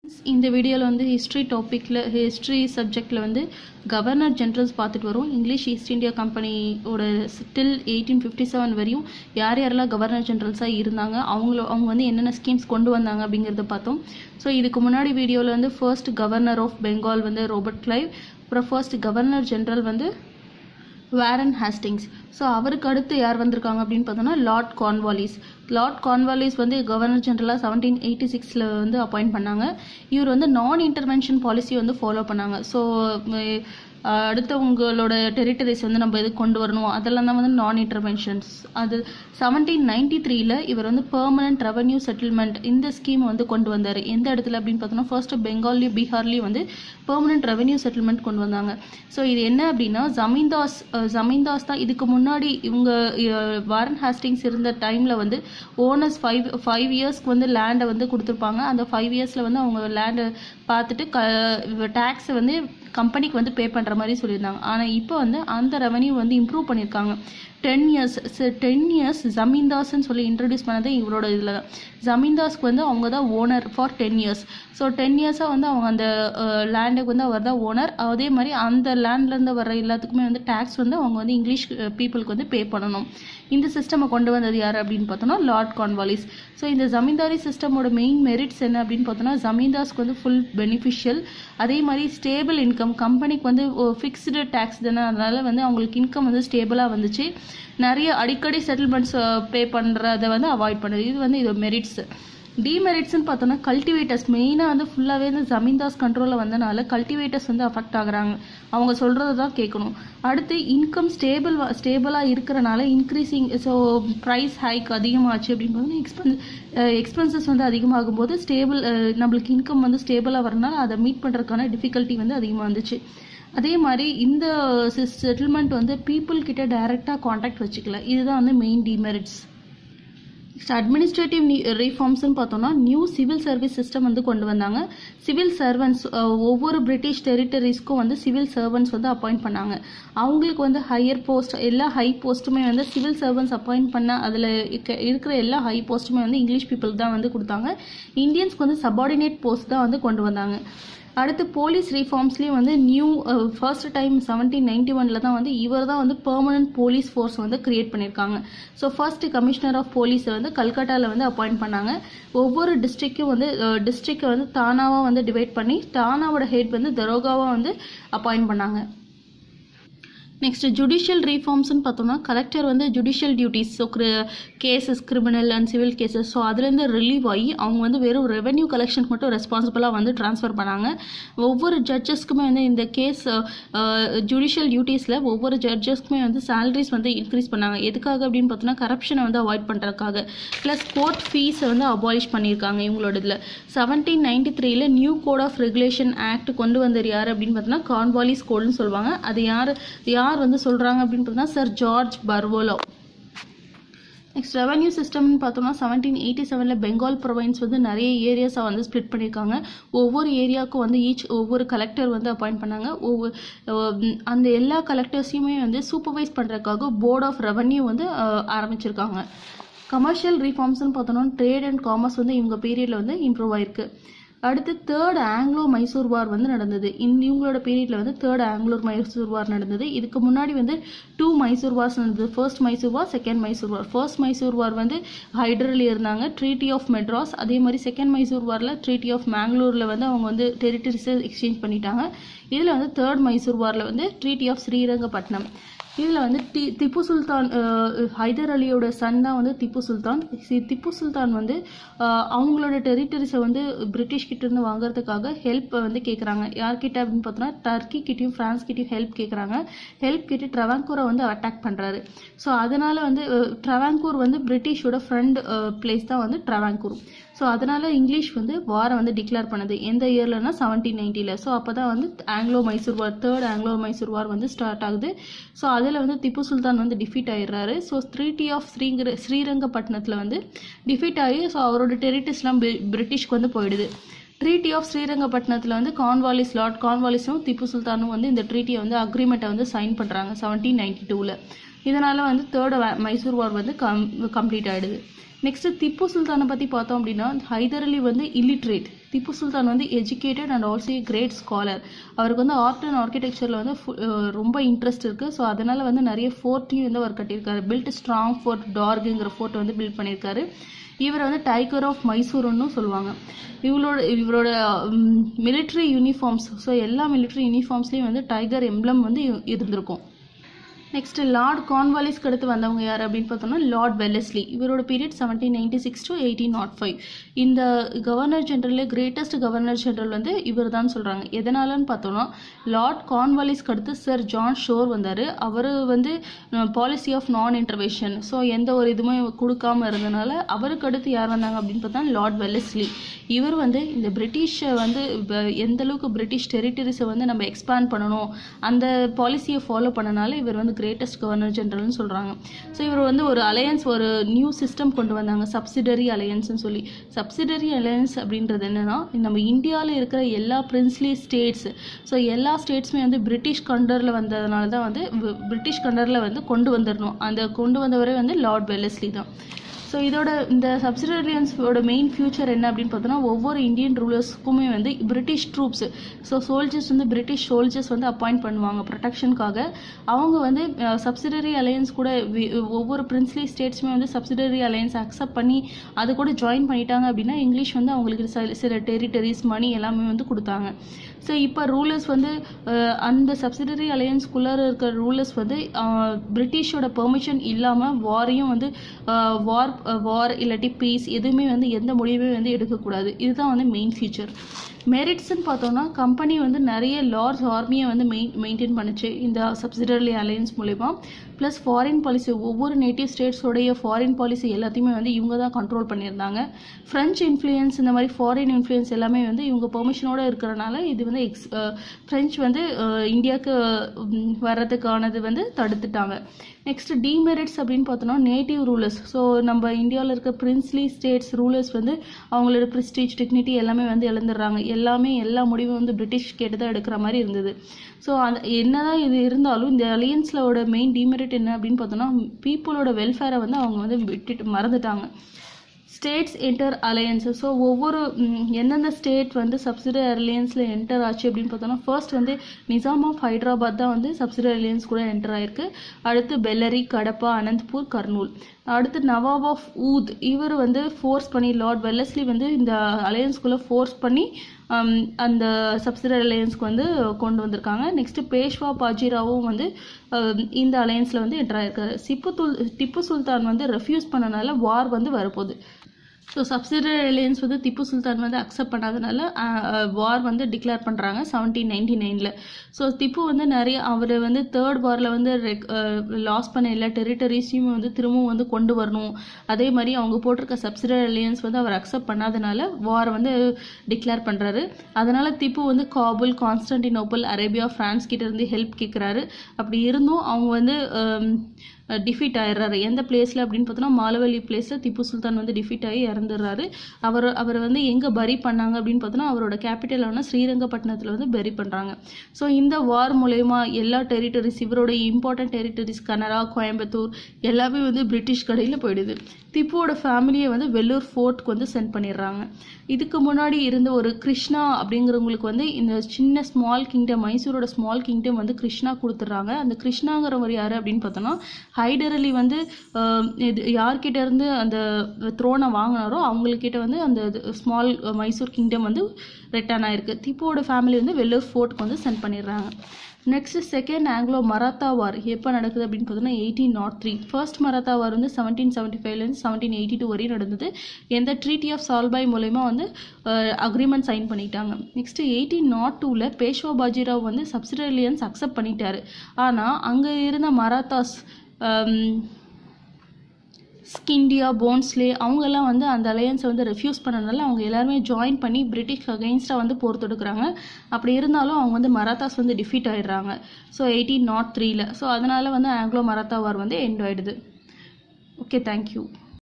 இந்த வீடியோவில் வந்து ஹிஸ்ட்ரி டாப்பிக்கில் ஹிஸ்ட்ரி சப்ஜெக்டில் வந்து கவர்னர் ஜென்ரல்ஸ் பார்த்துட்டு வரோம் இங்கிலீஷ் ஈஸ்ட் இந்தியா கம்பெனியோட ஸ்டில் எயிட்டீன் ஃபிஃப்டி செவன் வரையும் யார் யாரெல்லாம் கவர்னர் ஜென்ரல்ஸாக இருந்தாங்க அவங்கள அவங்க வந்து என்னென்ன ஸ்கீம்ஸ் கொண்டு வந்தாங்க அப்படிங்கிறத பார்த்தோம் ஸோ இதுக்கு முன்னாடி வீடியோவில் வந்து ஃபர்ஸ்ட் கவர்னர் ஆஃப் பெங்கால் வந்து ரோபர்ட் கிளைவ் அப்புறம் ஃபர்ஸ்ட் கவர்னர் ஜென்ரல் வந்து வேரன் ஹாஸ்டிங்ஸ் ஸோ அவருக்கு அடுத்து யார் வந்திருக்காங்க அப்படின்னு பார்த்தோம்னா லார்ட் கான்வாலிஸ் லார்ட் கான்வாலிஸ் வந்து கவர்னர் ஜெனரலாக செவன்டீன் எயிட்டி சிக்ஸில் வந்து அப்பாயிண்ட் பண்ணாங்க இவர் வந்து நான் இன்டர்வென்ஷன் பாலிசி வந்து ஃபாலோ பண்ணாங்க ஸோ அடுத்தவங்களோட டெரிட்டரிஸ் வந்து நம்ம எது கொண்டு வரணும் அதெல்லாம் தான் வந்து நான் இன்டர்வென்ஷன்ஸ் அது செவன்டீன் நைன்டி த்ரீல இவர் வந்து பெர்மனன்ட் ரெவன்யூ செட்டில்மெண்ட் இந்த ஸ்கீம் வந்து கொண்டு வந்தார் எந்த இடத்துல அப்படின்னு பார்த்தோம்னா ஃபர்ஸ்ட் பெங்கால்லையும் பீகார்லேயும் வந்து பெர்மனன்ட் ரெவன்யூ செட்டில்மெண்ட் கொண்டு வந்தாங்க ஸோ இது என்ன அப்படின்னா ஜமீன்தாஸ் அஹ், ஜமீன்தாஸ் தான் இதுக்கு முன்னாடி இவங்க அஹ், வாரன் ஹாஸ்டிங்ஸ் இருந்த டைமில் வந்து ஓனர்ஸ் ஃபைவ் ஃபைவ் இயர்ஸ்க்கு வந்து லேண்டை வந்து கொடுத்துருப்பாங்க அந்த ஃபைவ் இயர்ஸில் வந்து அவங்க லேண்டை பார்த்துட்டு க டேக்ஸை வந்து கம்பெனிக்கு வந்து பே பண்ணுற மாதிரி சொல்லியிருந்தாங்க ஆனால் இப்போ வந்து அந்த ரெவன்யூ வந்து இம்ப்ரூவ் பண்ணியிருக்காங்க டென் இயர்ஸ் டென் இயர்ஸ் ஜமீன்தாஸ்ன்னு சொல்லி இன்ட்ரடியூஸ் பண்ணதே இவரோட இதில் தான் ஜமீன்தாஸ்க்கு வந்து அவங்க தான் owner for ten years so ten இயர்ஸாக வந்து அவங்க அந்த லேண்டுக்கு வந்து அவர் தான் ஓனர் அதே மாதிரி அந்த லேண்ட்லேருந்து வர எல்லாத்துக்குமே வந்து டேக்ஸ் வந்து அவங்க வந்து இங்கிலீஷ் பீப்புளுக்கு வந்து பே பண்ணணும் இந்த சிஸ்டமை கொண்டு வந்தது யார் அப்படின்னு பார்த்தோம்னா லார்ட் கான்வாலிஸ் ஸோ இந்த ஜமீன்தாரி சிஸ்டமோட மெயின் மெரிட்ஸ் என்ன அப்படின்னு பார்த்தோம்னா ஜமீன்தாஸ்க்கு வந்து ஃபுல் பெனிஃபிஷியல் அதே மாதிரி ஸ்டேபிள் இன்கம் கம்பெனிக்கு வந்து ஃபிக்ஸ்டு டேக்ஸ் தானே அதனால வந்து அவங்களுக்கு இன்கம் வந்து ஸ்டேபிளாக வந்துச்சு நிறைய அடிக்கடி செட்டில்மெண்ட்ஸ் பே பண்ணுறதை வந்து அவாய்ட் பண்ணுது இது வந்து இது மெரிட்ஸ் டிமெரிட்ஸ்னு பார்த்தோம்னா கல்டிவேட்டர்ஸ் மெயினாக வந்து ஃபுல்லாகவே வந்து ஜமீன்தாஸ் கண்ட்ரோலில் வந்தனால கல்டிவேட்டர்ஸ் வந்து அஃபெக்ட் ஆகுறாங்க அவங்க சொல்கிறத தான் கேட்கணும் அடுத்து இன்கம் ஸ்டேபிள் ஸ்டேபிளாக இருக்கிறனால இன்க்ரீசிங் ஸோ ப்ரைஸ் ஹைக் அதிகமாச்சு அப்படின்னு பார்த்தோம்னா எக்ஸ்பென்ஸ் எக்ஸ்பென்சஸ் வந்து அதிகமாகும் போது ஸ்டேபிள் நம்மளுக்கு இன்கம் வந்து ஸ்டேபிளாக வரனால அதை மீட் பண்ணுறதுக்கான டிஃபிகல்ட்டி வந்து அதிகமாக இருந்துச்சு அதே மாதிரி இந்த செட்டில்மெண்ட் வந்து பீப்புள் கிட்ட டைரெக்டாக காண்டாக்ட் வச்சுக்கல இதுதான் வந்து மெயின் டிமெரிட்ஸ் நெக்ஸ்ட் அட்மினிஸ்ட்ரேட்டிவ் ரீஃபார்ம்ஸ்னு பார்த்தோம்னா நியூ சிவில் சர்வீஸ் சிஸ்டம் வந்து கொண்டு வந்தாங்க சிவில் சர்வன்ஸ் ஒவ்வொரு பிரிட்டிஷ் டெரிட்டரிஸ்க்கும் வந்து சிவில் சர்வன்ஸ் வந்து அப்பாயிண்ட் பண்ணாங்க அவங்களுக்கு வந்து ஹையர் போஸ்ட் எல்லா ஹை போஸ்ட்டுமே வந்து சிவில் சர்வன்ஸ் அப்பாயிண்ட் பண்ண அதில் இருக்கிற எல்லா ஹை போஸ்ட்டுமே வந்து இங்கிலீஷ் பீப்புளுக்கு தான் வந்து கொடுத்தாங்க இந்தியன்ஸ்க்கு வந்து சபார்டினேட் போஸ்ட் தான் வந்து கொண்டு வந்தாங்க அடுத்து போலீஸ் ரீஃபார்ம்ஸ்லேயும் வந்து new first time seventeen ninety ஒனில் தான் வந்து இவர் தான் வந்து பெர்மனன்ட் போலீஸ் ஃபோர்ஸ் வந்து கிரியேட் பண்ணியிருக்காங்க ஸோ ஃபர்ஸ்ட் கமிஷனர் ஆஃப் போலீஸை வந்து கல்கட்டாவில் வந்து அப்பாயிண்ட் பண்ணாங்க ஒவ்வொரு டிஸ்ட்ரிக்ட்க்கும் வந்து டிஸ்ட்ரிக்டை வந்து தானாவாக வந்து டிவைட் பண்ணி தானாவோட ஹெட் வந்து தரோகாவாக வந்து அப்பாயிண்ட் பண்ணாங்க நெக்ஸ்ட் ஜுடிஷியல் ரீஃபார்ம்ஸ்னு பார்த்தோம்னா கலெக்டர் வந்து judicial duties so cases criminal and civil cases so அதுலேருந்து ரிலீவ் ஆகி அவங்க வந்து வெறும் ரெவென்யூ கலெக்ஷனுக்கு மட்டும் ரெஸ்பான்சிபிளாக வந்து ட்ரான்ஸ்ஃபர் பண்ணாங்க ஒவ்வொரு ஜட்ஜஸ்க்குமே வந்து இந்த கேஸ் ஜுடிஷியல் டியூட்டிஸில் ஒவ்வொரு ஜட்ஜஸ்க்குமே வந்து சேலரிஸ் வந்து இன்க்ரீஸ் பண்ணாங்க எதுக்காக அப்படின்னு பார்த்தோம்னா கரப்ஷனை வந்து அவாய்ட் பண்ணுறதுக்காக ப்ளஸ் கோர்ட் ஃபீஸை வந்து அபாலிஷ் பண்ணியிருக்காங்க இவங்களோட இதில் செவன்டீன் நைன்டி த்ரீல new code of regulation act கொண்டு வந்தது யார் அப்படின்னு பார்த்தோம்னா கான்வாலிஸ் கோடுன்னு சொல்லுவாங்க அது யார் யார் வந்து சொல்கிறாங்க அப்படின்னு பார்த்தோம்னா sir George Barlow next revenue சிஸ்டம்னு பார்த்தோம்னா செவன்டீன் எயிட்டி செவனில் பெங்கால் ப்ரொவைன்ஸ் வந்து நிறைய ஏரியாஸை வந்து ஸ்ப்ளிட் பண்ணியிருக்காங்க ஒவ்வொரு ஏரியாவுக்கும் வந்து ஈச் ஒவ்வொரு கலெக்டர் வந்து அப்பாயிண்ட் பண்ணாங்க ஒவ்வொரு அஹ், அந்த எல்லா கலெக்டர்ஸையுமே வந்து சூப்பர்வைஸ் பண்ணுறதுக்காக போர்ட் ஆஃப் ரெவன்யூ வந்து அஹ், ஆரம்பிச்சிருக்காங்க கமர்ஷியல் ரீஃபார்ம்ஸ்னு பார்த்தோம்னா ட்ரேட் அண்ட் காமர்ஸ் வந்து இவங்க பீரியடில் வந்து இம்ப்ரூவ் ஆயிருக்கு அடுத்து தேர்ட் ஆங்கிலோ மைசூர் வார் வந்து நடந்தது இந்த இவங்களோட பீரியட்ல வந்து தேர்ட் ஆங்கிலோ மைசூர் வார் நடந்தது இதுக்கு முன்னாடி வந்து டூ மைசூர் வார்ஸ் நடந்தது first Mysore war second Mysore war first Mysore war வந்து ஹைட்ரலில் இருந்தாங்க ட்ரீட்டி ஆஃப் மெட்ராஸ் அதே மாதிரி செகண்ட் மைசூர் வாரில் ட்ரீட்டி ஆஃப் மேங்களூரில் வந்து அவங்க வந்து டெரிட்டரிஸை எக்ஸ்சேஞ்ச் பண்ணிட்டாங்க இதில் வந்து தேர்ட் மைசூர் வாரில் வந்து ட்ரீட்டி ஆஃப் ஸ்ரீரங்கப்பட்டினம் இதில் வந்து டி திப்பு சுல்தான் அஹ், ஹைதர் அலியோட சன் தான் வந்து திப்பு சுல்தான் சி- திப்பு சுல்தான் வந்து அஹ், அவங்களோட டெரிட்டரிஸை வந்து பிரிட்டிஷ் கிட்ட இருந்து வாங்குறதுக்காக ஹெல்ப் வந்து கேட்குறாங்க யார்கிட்ட அப்படின்னு பார்த்தோன்னா டர்க்கி கிட்டயும் ஃப்ரான்ஸ் கிட்டயும் ஹெல்ப் கேட்குறாங்க ஹெல்ப் கேட்டு ட்ரவாங்கூரை வந்து அட்டாக் பண்ணுறாரு ஸோ அதனால வந்து அஹ், ட்ரவாங்கூர் வந்து பிரிட்டிஷோட ஃப்ரெண்ட் பிளேஸ் தான் வந்து ட்ரவாங்கூர் ஸோ அதனால இங்கிலீஷ் வந்து வாரை வந்து டிக்ளேர் பண்ணுது எந்த இயர்லனா செவன்டீன் நைன்ட்டியில் ஸோ அப்போ தான் வந்து Anglo Mysore war third Anglo Mysore war வந்து ஸ்டார்ட் ஆகுது ஸோ அதில் வந்து திப்பு சுல்தான் வந்து டிஃபீட் ஆயிடுறாரு ஸோ த்ரீட்டி ஆஃப் ஸ்ரீங்கிற ஸ்ரீரங்கப்பட்டினத்தில் வந்து டிஃபீட் ஆகி ஸோ அவரோட டெரிட்டரிஸ்லாம் பிரிட்டிஷ்க்கு வந்து போயிடுது ட்ரீட்டி ஆஃப் ஸ்ரீரங்கப்பட்டினத்தில் வந்து கான்வாலிஸ் லார்ட் கான்வாலிஸும் திப்பு சுல்தானும் வந்து இந்த ட்ரீட்டியை வந்து அக்ரிமெண்ட்டை வந்து சைன் பண்ணுறாங்க செவன்டீன் நைன்டி டூவில் இதனால் வந்து தேர்ட் மைசூர் வார் வந்து கம் கம்ப்ளீட் ஆகிடுது நெக்ஸ்ட் திப்பு சுல்தானை பற்றி பார்த்தோம் அப்படின்னா ஹைதர் அலி வந்து இல்லிட்ரேட் திப்பு சுல்தான் வந்து educated and also a great scholar அவருக்கு வந்து ஆர்ட் அண்ட் ஆர்கிடெக்சரில் வந்து ஃபு- அஹ் ரொம்ப இன்ட்ரெஸ்ட் இருக்குது ஸோ அதனால் வந்து நிறைய ஃபோர்ட்டையும் வந்து அவர் கட்டியிருக்காரு பில்ட் ஸ்ட்ராங் ஃபோர்ட் டார்குங்கிற ஃபோர்ட் வந்து பில்ட் பண்ணியிருக்காரு இவர் வந்து டைகர் ஆஃப் மைசூர்னு சொல்லுவாங்க இவளோட இவரோட மிலிட்ரி யூனிஃபார்ம்ஸ் ஸோ எல்லா மிலிட்ரி யூனிஃபார்ம்ஸ்லேயும் வந்து டைகர் எம்ப்ளம் வந்து இ- இருந்திருக்கும் நெக்ஸ்ட் லார்ட் கான்வாலிஸ்க்கு அடுத்து வந்தவங்க யார் அப்படின்னு பார்த்தோம்னா லார்ட் வெல்லஸ்லி இவரோட period seventeen ninety six to eighteen nought five இந்த governor general greatest governor general வந்து இவர் தான் சொல்கிறாங்க எதனாலன்னு பார்த்தோம்னா லார்ட் கான்வாலிஸ்க்கு அடுத்து சர் ஜான் ஷோர் வந்தார் அவர் வந்து policy of non intervention so எந்த ஒரு இதுவுமே கொடுக்காம இருந்தனால அவருக்கு அடுத்து யார் வந்தாங்க அப்படின்னு பார்த்தா லார்ட் வெல்லஸ்லி இவர் வந்து இந்த பிரிட்டிஷை வந்து இப்ப எந்த அளவுக்கு பிரிட்டிஷ் டெரிட்டரிஸை வந்து நம்ம எக்ஸ்பேண்ட் பண்ணணும் அந்த பாலிசியை ஃபாலோ பண்ணனால இவர் வந்து கிரேட்டஸ்ட் கவர்னர் ஜெனரல்னு சொல்கிறாங்க ஸோ இவர் வந்து ஒரு அலையன்ஸ் ஒரு நியூ சிஸ்டம் கொண்டு வந்தாங்க சப்சிடரி அலையன்ஸ்னு சொல்லி சப்சிடரி அலையன்ஸ் அப்படின்றது என்னன்னா நம்ம இந்தியாவில் இருக்கிற எல்லா பிரின்ஸ்லி ஸ்டேட்ஸ் ஸோ எல்லா ஸ்டேட்ஸுமே வந்து பிரிட்டிஷ் கண்டரில் வந்ததுனால தான் வந்து பி- பிரிட்டிஷ் கண்டரில் வந்து கொண்டு வந்துடணும் அந்த கொண்டு வந்தவரே வந்து லார்ட் வெல்லஸ்லி தான் ஸோ இதோட இந்த சப்சிடரியன்ஸோட மெயின் ஃபியூச்சர் என்ன அப்படின்னு பார்த்தோன்னா ஒவ்வொரு இந்தியன் ரூலர்ஸ்க்குமே வந்து பிரிட்டிஷ் ட்ரூப்ஸ் ஸோ சோல்ஜர்ஸ் வந்து பிரிட்டிஷ் சோல்ஜர்ஸ் வந்து அப்பாயிண்ட் பண்ணுவாங்க ப்ரொடெக்ஷனுக்காக அவங்க வந்து சப்சிடரி அலையன்ஸ் கூட வி- ஒவ்வொரு பிரின்ஸ்லி ஸ்டேட்ஸுமே வந்து சப்சிடரி அலையன்ஸ் அக்செப்ட் பண்ணி அது கூட ஜாயின் பண்ணிட்டாங்க அப்படின்னா இங்கிலீஷ் வந்து அவங்களுக்கு சில- சில டெரிட்டரிஸ் மணி எல்லாமே வந்து கொடுத்தாங்க ஸோ இப்போ ரூலர்ஸ் வந்து அஹ், அந்த சப்சிடரி அலையன்ஸ்குள்ளார இருக்கிற ரூலர்ஸ் வந்து அஹ், பிரிட்டிஷோட பெர்மிஷன் இல்லாமல் வாரையும் வந்து வார் வார் இல்லாட்டி பீஸ் எதுவுமே வந்து எந்த முடிவுமே வந்து எடுக்கக்கூடாது இதுதான் வந்து மெயின் ஃபீச்சர் மெரிட்ஸ்னு பார்த்தோம்னா கம்பெனி வந்து நிறைய லார்ஜ் ஆர்மியை வந்து மெயின் மெயின்டைன் பண்ணுச்சு இந்த சப்சிடரி அலையன்ஸ் மூலயமா ப்ளஸ் ஃபாரின் பாலிசி ஒவ்வொரு நேட்டிவ் ஸ்டேட்ஸோடைய ஃபாரின் பாலிசி எல்லாத்தையுமே வந்து இவங்க தான் கண்ட்ரோல் பண்ணியிருந்தாங்க ஃப்ரெஞ்ச் இன்ஃப்ளூயன்ஸ் இந்த மாதிரி ஃபாரின் இன்ஃப்ளூயன்ஸ் எல்லாமே வந்து இவங்க பெர்மிஷனோட இருக்கிறனால இது வந்து எக்ஸ் ஃப்ரெஞ்ச் வந்து அஹ், இந்தியாவுக்கு உம், வர்றதுக்கானது வந்து தடுத்துட்டாங்க நெக்ஸ்ட் டிமெரிட்ஸ் அப்படின்னு பார்த்தோம்னா நேட்டிவ் ரூலர்ஸ் ஸோ நம்ம இந்தியாவில் இருக்க பிரின்ஸ்லி ஸ்டேட்ஸ் ரூலர்ஸ் வந்து அவங்களோட ப்ரிஸ்டீஜ் டிக்னிட்டி எல்லாமே வந்து இழந்துடுறாங்க எல்லாமே எல்லா முடிவும் வந்து பிரிட்டிஷ் கேட்டு தான் எடுக்கிற மாதிரி இருந்தது ஸோ அந்த என்னதான் இது இருந்தாலும் இந்த அலையன்ஸோட மெயின் டிமெரிட் என்ன அப்படின்னு பார்த்தோம்னா பீப்புளோட வெல்ஃபேரை வந்து அவங்க வந்து விட்டுட்டு மறந்துட்டாங்க ஸ்டேட்ஸ் என்டர் அலையன்ஸ் ஸோ ஒவ்வொரு ம், எந்தெந்த ஸ்டேட் வந்து சப்சிடரி அலையன்ஸில் என்டர் ஆச்சு அப்படின்னு பார்த்தோம்னா ஃபர்ஸ்ட் வந்து நிசாம் ஆஃப் ஹைதராபாத் தான் வந்து சப்சிடரி அலையன்ஸ் கூட என்டர் ஆயிருக்கு அடுத்து பெல்லரி கடப்பா அனந்த்பூர் கர்னூல் அடுத்து நவாப் ஆஃப் ஊத் இவர் வந்து ஃபோர்ஸ் பண்ணி லார்ட் வெல்லஸ்லி வந்து இந்த அலையன்ஸ்குள்ளே ஃபோர்ஸ் பண்ணி ஹம், அந்த சப்சிடரி அலையன்ஸ்க்கு வந்து கொண்டு வந்திருக்காங்க நெக்ஸ்ட் பேஷ்வா பாஜிராவும் வந்து ஹம், இந்த அலையன்ஸில் வந்து என்டர் ஆயிருக்காரு சிப்பு துல் திப்பு சுல்தான் வந்து ரெஃப்யூஸ் பண்ணனால வார் வந்து வரப்போகுது ஸோ சப்சிடரி அலையன்ஸ் வந்து திப்பு சுல்தான் வந்து அக்செப்ட் பண்ணாதனால வார் வந்து டிக்ளேர் பண்ணுறாங்க செவன்டீன் நைன்டி நைனில் ஸோ திப்பு வந்து நிறைய அவர் வந்து தேர்ட் வாரில் வந்து லாஸ் பண்ண எல்லா டெரிட்டரிஸையும் வந்து திரும்பவும் வந்து கொண்டு வரணும் அதே மாதிரி அவங்க போட்டிருக்க சப்சிடரி அலையன்ஸ் வந்து அவர் அக்செப்ட் பண்ணாதனால வார் வந்து டிக்ளேர் பண்ணுறாரு அதனால திப்பு வந்து காபுல் கான்ஸ்டன்டினோப்பிள் அரேபியா பிரான்ஸ் கிட்ட இருந்து ஹெல்ப் கேட்குறாரு அப்படி இருந்தும் அவங்க வந்து டிஃபீட் ஆயிடுறாரு எந்த பிளேஸில் அப்படின்னு பார்த்தோன்னா மாலவல்லி பிளேஸில் திப்பு சுல்தான் வந்து டிஃபீட் ஆகி இறந்துடுறாரு அவர் அவர் வந்து எங்கே பரி பண்ணாங்க அப்படின்னு பார்த்தோன்னா அவரோட கேபிட்டலான ஸ்ரீரங்கப்பட்டினத்தில் வந்து பரி பண்ணுறாங்க ஸோ இந்த வார் மூலயமா எல்லா டெரிட்டரிஸ் இவரோட இம்பார்ட்டன்ட் டெரிட்டரிஸ் கனரா கோயம்புத்தூர் எல்லாமே வந்து பிரிட்டிஷ் கடையில் போயிடுது திப்புவோட ஃபேமிலியை வந்து வெள்ளூர் ஃபோர்ட்க்கு வந்து சென்ட் பண்ணிடுறாங்க இதுக்கு முன்னாடி இருந்த ஒரு கிருஷ்ணா அப்படிங்கிறவங்களுக்கு வந்து இந்த சின்ன ஸ்மால் கிங்டம் மைசூரோட ஸ்மால் கிங்டம் வந்து கிருஷ்ணா கொடுத்துட்றாங்க அந்த கிருஷ்ணாங்கிறவர் யார் அப்படின்னு பார்த்தோன்னா ஹைடர் அலி வந்து ஆஹ், இது யார்கிட்ட இருந்து அந்த த்ரோனை வாங்கினாரோ அவங்கக்கிட்ட வந்து அந்த ஸ்மால் மைசூர் கிங்டம் வந்து ரிட்டர்ன் ஆயிருக்கு திப்புவோட ஃபேமிலி வந்து வெள்ளூர் ஃபோர்ட்க்கு வந்து சென்ட் பண்ணிடுறாங்க next second Anglo Maratha war எப்போ நடக்குது அப்படின்னு பார்த்தோன்னா eighteen nought three first Maratha war வந்து செவன்டீன் செவன்ட்டி ஃபைவ்லேருந்து செவன்டீன் எயிட்டி டூ வரையும் நடந்தது எந்த ட்ரீட்டி ஆஃப் சால்பாய் மூலயமா வந்து அக்ரிமெண்ட் சைன் பண்ணிட்டாங்க நெக்ஸ்ட் எயிட்டீன் நாட் டூவில் பேஷ்வா பாஜிராவ் வந்து சப்சிடரியன்ஸ் அக்செப்ட் பண்ணிட்டாரு ஆனால் அங்கே இருந்த மராத்தாஸ் ஸ்கிண்டியா போன்ஸ்லே அவங்கெல்லாம் வந்து அந்த அலையன்ஸை வந்து ரெஃப்யூஸ் பண்ணனால அவங்க எல்லாருமே ஜாயின் பண்ணி பிரிட்டிஷ் அகெயின்ஸ்டாக வந்து போர் தொடுக்குறாங்க அப்படி இருந்தாலும் அவங்க வந்து மராத்தாஸ் வந்து டிஃபீட் ஆயிடுறாங்க ஸோ எயிட்டீன் நாட் த்ரீல ஸோ அதனால வந்து ஆங்கிலோ மராத்தா வார் வந்து எண்ட் ஆயிடுது ஓகே தேங்க்யூ